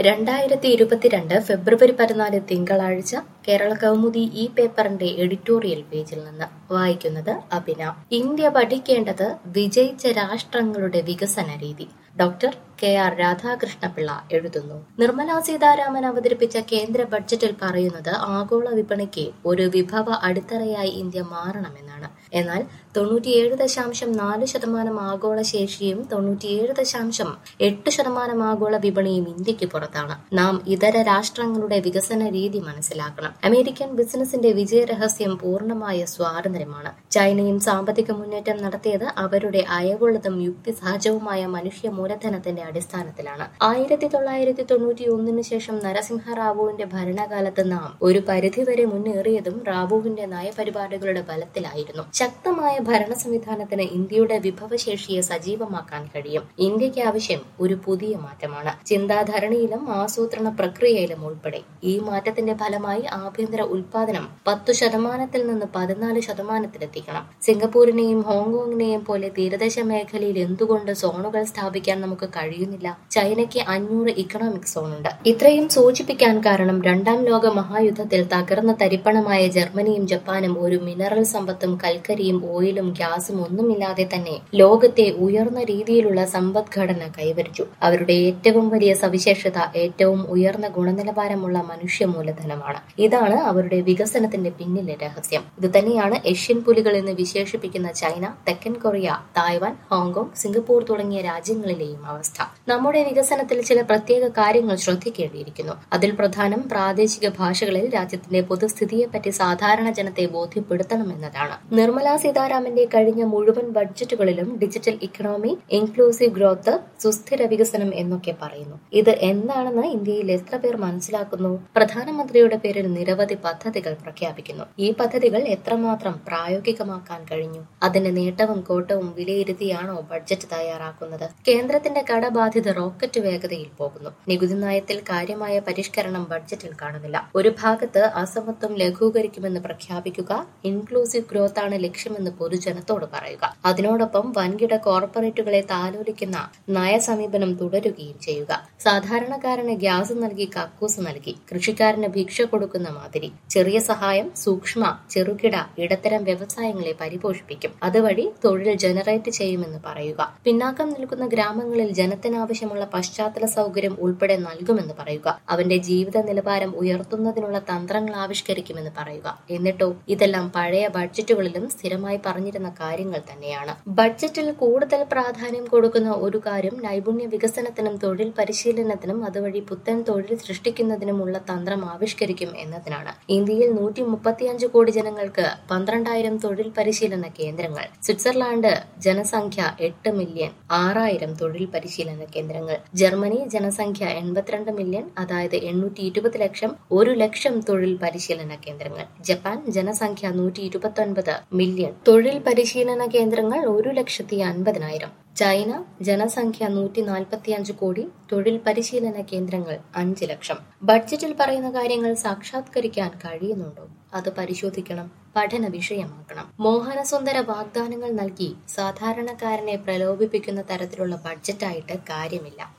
രണ്ടായിരത്തി ഇരുപത്തിരണ്ട് ഫെബ്രുവരി പതിനാല് തിങ്കളാഴ്ച കേരള കൗമുദി ഈ പേപ്പറിന്റെ എഡിറ്റോറിയൽ പേജിൽ നിന്ന് വായിക്കുന്നത് അഭിന ഇന്ത്യ പഠിക്കേണ്ടത് വിജയിച്ച രാഷ്ട്രങ്ങളുടെ വികസന രീതി ഡോക്ടർ കെ ആർ രാധാകൃഷ്ണപിള്ള എഴുതുന്നു നിർമ്മലാ സീതാരാമൻ അവതരിപ്പിച്ച കേന്ദ്ര ബഡ്ജറ്റിൽ പറയുന്നത് ആഗോള വിപണിക്ക് ഒരു വിഭവ അടിത്തറയായി ഇന്ത്യ മാറണമെന്നാണ് എന്നാൽ തൊണ്ണൂറ്റിയേഴ് ദശാംശം നാല് ശതമാനം ആഗോള ശേഷിയും തൊണ്ണൂറ്റിയേഴ് ദശാംശം എട്ട് ശതമാനം ആഗോള വിപണിയും ഇന്ത്യക്ക് പുറത്താണ് നാം ഇതര രാഷ്ട്രങ്ങളുടെ വികസന രീതി മനസ്സിലാക്കണം അമേരിക്കൻ ബിസിനസിന്റെ വിജയരഹസ്യം പൂർണ്ണമായ സ്വാതന്ത്ര്യമാണ് ചൈനയും സാമ്പത്തിക മുന്നേറ്റം നടത്തിയത് അവരുടെ അയവുള്ളതും യുക്തിസഹജവുമായ മനുഷ്യ മൂലധനത്തിന്റെ അടിസ്ഥാനത്തിലാണ് ആയിരത്തി തൊള്ളായിരത്തി തൊണ്ണൂറ്റി ഒന്നിന് ശേഷം നരസിംഹ റാവുവിന്റെ ഭരണകാലത്ത് നാം ഒരു പരിധിവരെ മുന്നേറിയതും റാവുവിന്റെ നയപരിപാടികളുടെ ബലത്തിലായിരുന്നു ശക്തമായ ഭരണ സംവിധാനത്തിന് ഇന്ത്യയുടെ വിഭവശേഷിയെ സജീവമാക്കാൻ കഴിയും ഇന്ത്യക്ക് ആവശ്യം ഒരു പുതിയ മാറ്റമാണ് ചിന്താധരണിയിലും ആസൂത്രണ പ്രക്രിയയിലും ഉൾപ്പെടെ ഈ മാറ്റത്തിന്റെ ഫലമായി ആഭ്യന്തര ഉൽപാദനം പത്തു ശതമാനത്തിൽ നിന്ന് പതിനാല് ശതമാനത്തിലെത്തിക്കണം സിംഗപ്പൂരിനെയും ഹോങ്കോങ്ങിനെയും പോലെ തീരദേശ മേഖലയിൽ എന്തുകൊണ്ട് സോണുകൾ സ്ഥാപിക്കാൻ നമുക്ക് കഴിയുന്നില്ല ചൈനയ്ക്ക് അഞ്ഞൂറ് ഇക്കണോമിക് സോണുണ്ട് ഇത്രയും സൂചിപ്പിക്കാൻ കാരണം രണ്ടാം ലോക മഹായുദ്ധത്തിൽ തകർന്ന തരിപ്പണമായ ജർമ്മനിയും ജപ്പാനും ഒരു മിനറൽ സമ്പത്തും കൽക്കരിയും ഓയിലും ഗ്യാസും ഒന്നുമില്ലാതെ തന്നെ ലോകത്തെ ഉയർന്ന രീതിയിലുള്ള സമ്പദ്ഘടന കൈവരിച്ചു അവരുടെ ഏറ്റവും വലിയ സവിശേഷത ഏറ്റവും ഉയർന്ന ഗുണനിലവാരമുള്ള മനുഷ്യ മൂലധനമാണ് ഇതാണ് അവരുടെ വികസനത്തിന്റെ പിന്നിലെ രഹസ്യം ഇത് തന്നെയാണ് ഏഷ്യൻ പുലികൾ എന്ന് വിശേഷിപ്പിക്കുന്ന ചൈന തെക്കൻ കൊറിയ തായ്വാൻ ഹോങ്കോങ് സിംഗപ്പൂർ തുടങ്ങിയ രാജ്യങ്ങളിലെയും അവസ്ഥ നമ്മുടെ വികസനത്തിൽ ചില പ്രത്യേക കാര്യങ്ങൾ ശ്രദ്ധിക്കേണ്ടിയിരിക്കുന്നു അതിൽ പ്രധാനം പ്രാദേശിക ഭാഷകളിൽ രാജ്യത്തിന്റെ പൊതുസ്ഥിതിയെപ്പറ്റി സാധാരണ ജനത്തെ ബോധ്യപ്പെടുത്തണമെന്നതാണ് നിർമ്മല സീതാരാമന്റെ കഴിഞ്ഞ മുഴുവൻ ബഡ്ജറ്റുകളിലും ഡിജിറ്റൽ ഇക്കണോമി ഇൻക്ലൂസീവ് ഗ്രോത്ത് സുസ്ഥിര വികസനം എന്നൊക്കെ പറയുന്നു ഇത് എന്താണെന്ന് ഇന്ത്യയിൽ എത്ര പേർ മനസ്സിലാക്കുന്നു പ്രധാനമന്ത്രിയുടെ പേരിൽ നിരവധി പദ്ധതികൾ പ്രഖ്യാപിക്കുന്നു ഈ പദ്ധതികൾ എത്രമാത്രം പ്രായോഗികമാക്കാൻ കഴിഞ്ഞു അതിന്റെ നേട്ടവും കോട്ടവും വിലയിരുത്തിയാണോ ബഡ്ജറ്റ് തയ്യാറാക്കുന്നത് കേന്ദ്രത്തിന്റെ കടബാധ്യത റോക്കറ്റ് വേഗതയിൽ പോകുന്നു നികുതി നയത്തിൽ കാര്യമായ പരിഷ്കരണം ബഡ്ജറ്റിൽ കാണുന്നില്ല ഒരു ഭാഗത്ത് അസമത്വം ലഘൂകരിക്കുമെന്ന് പ്രഖ്യാപിക്കുക ഇൻക്ലൂസീവ് ഗ്രോത്ത് ആണ് ലക്ഷ്യമെന്ന് പൊതുജനത്തോട് പറയുക അതിനോടൊപ്പം വൻകിട കോർപ്പറേറ്റുകളെ താലോലിക്കുന്ന നയസമീപനം തുടരുകയും ചെയ്യുക സാധാരണക്കാരന് ഗ്യാസ് നൽകി കക്കൂസ് നൽകി കൃഷിക്കാരന് ഭിക്ഷ കൊടുക്കുന്ന മാതിരി ചെറിയ സഹായം സൂക്ഷ്മ ചെറുകിട ഇടത്തരം വ്യവസായങ്ങളെ പരിപോഷിപ്പിക്കും അതുവഴി തൊഴിൽ ജനറേറ്റ് ചെയ്യുമെന്ന് പറയുക പിന്നാക്കം നിൽക്കുന്ന ഗ്രാമങ്ങളിൽ ജനത്തിനാവശ്യമുള്ള പശ്ചാത്തല സൗകര്യം ഉൾപ്പെടെ നൽകുമെന്ന് പറയുക അവന്റെ ജീവിത നിലവാരം ഉയർത്തുന്നതിനുള്ള തന്ത്രങ്ങൾ ആവിഷ്കരിക്കുമെന്ന് പറയുക എന്നിട്ടോ ഇതെല്ലാം പഴയ ബഡ്ജറ്റുകളിലും സ്ഥിരമായി പറഞ്ഞിരുന്ന കാര്യങ്ങൾ തന്നെയാണ് ബഡ്ജറ്റിൽ കൂടുതൽ പ്രാധാന്യം കൊടുക്കുന്ന ഒരു കാര്യം നൈപുണ്യ വികസനത്തിനും തൊഴിൽ പരിശീലനത്തിനും അതുവഴി പുത്തൻ തൊഴിൽ സൃഷ്ടിക്കുന്നതിനുമുള്ള തന്ത്രം ആവിഷ്കരിക്കും എന്നതിനാണ് ഇന്ത്യയിൽ നൂറ്റി മുപ്പത്തിയഞ്ച് കോടി ജനങ്ങൾക്ക് പന്ത്രണ്ടായിരം തൊഴിൽ പരിശീലന കേന്ദ്രങ്ങൾ സ്വിറ്റ്സർലാൻഡ് ജനസംഖ്യ എട്ട് മില്യൺ ആറായിരം തൊഴിൽ പരിശീലന കേന്ദ്രങ്ങൾ ജർമ്മനി ജനസംഖ്യ എൺപത്തിരണ്ട് മില്യൺ അതായത് എണ്ണൂറ്റി ഇരുപത് ലക്ഷം ഒരു ലക്ഷം തൊഴിൽ പരിശീലന കേന്ദ്രങ്ങൾ ജപ്പാൻ ജനസംഖ്യ നൂറ്റി ഇരുപത്തൊൻപത് മില്യൺ തൊഴിൽ പരിശീലന കേന്ദ്രങ്ങൾ ഒരു ലക്ഷത്തി അൻപതിനായിരം ചൈന ജനസംഖ്യ നൂറ്റി നാൽപ്പത്തിയഞ്ച് കോടി തൊഴിൽ പരിശീലന കേന്ദ്രങ്ങൾ അഞ്ച് ലക്ഷം ബഡ്ജറ്റിൽ പറയുന്ന കാര്യങ്ങൾ സാക്ഷാത്കരിക്കാൻ കഴിയുന്നുണ്ടോ അത് പരിശോധിക്കണം പഠന വിഷയമാക്കണം മോഹനസുന്ദര വാഗ്ദാനങ്ങൾ നൽകി സാധാരണക്കാരനെ പ്രലോഭിപ്പിക്കുന്ന തരത്തിലുള്ള ബഡ്ജറ്റായിട്ട് കാര്യമില്ല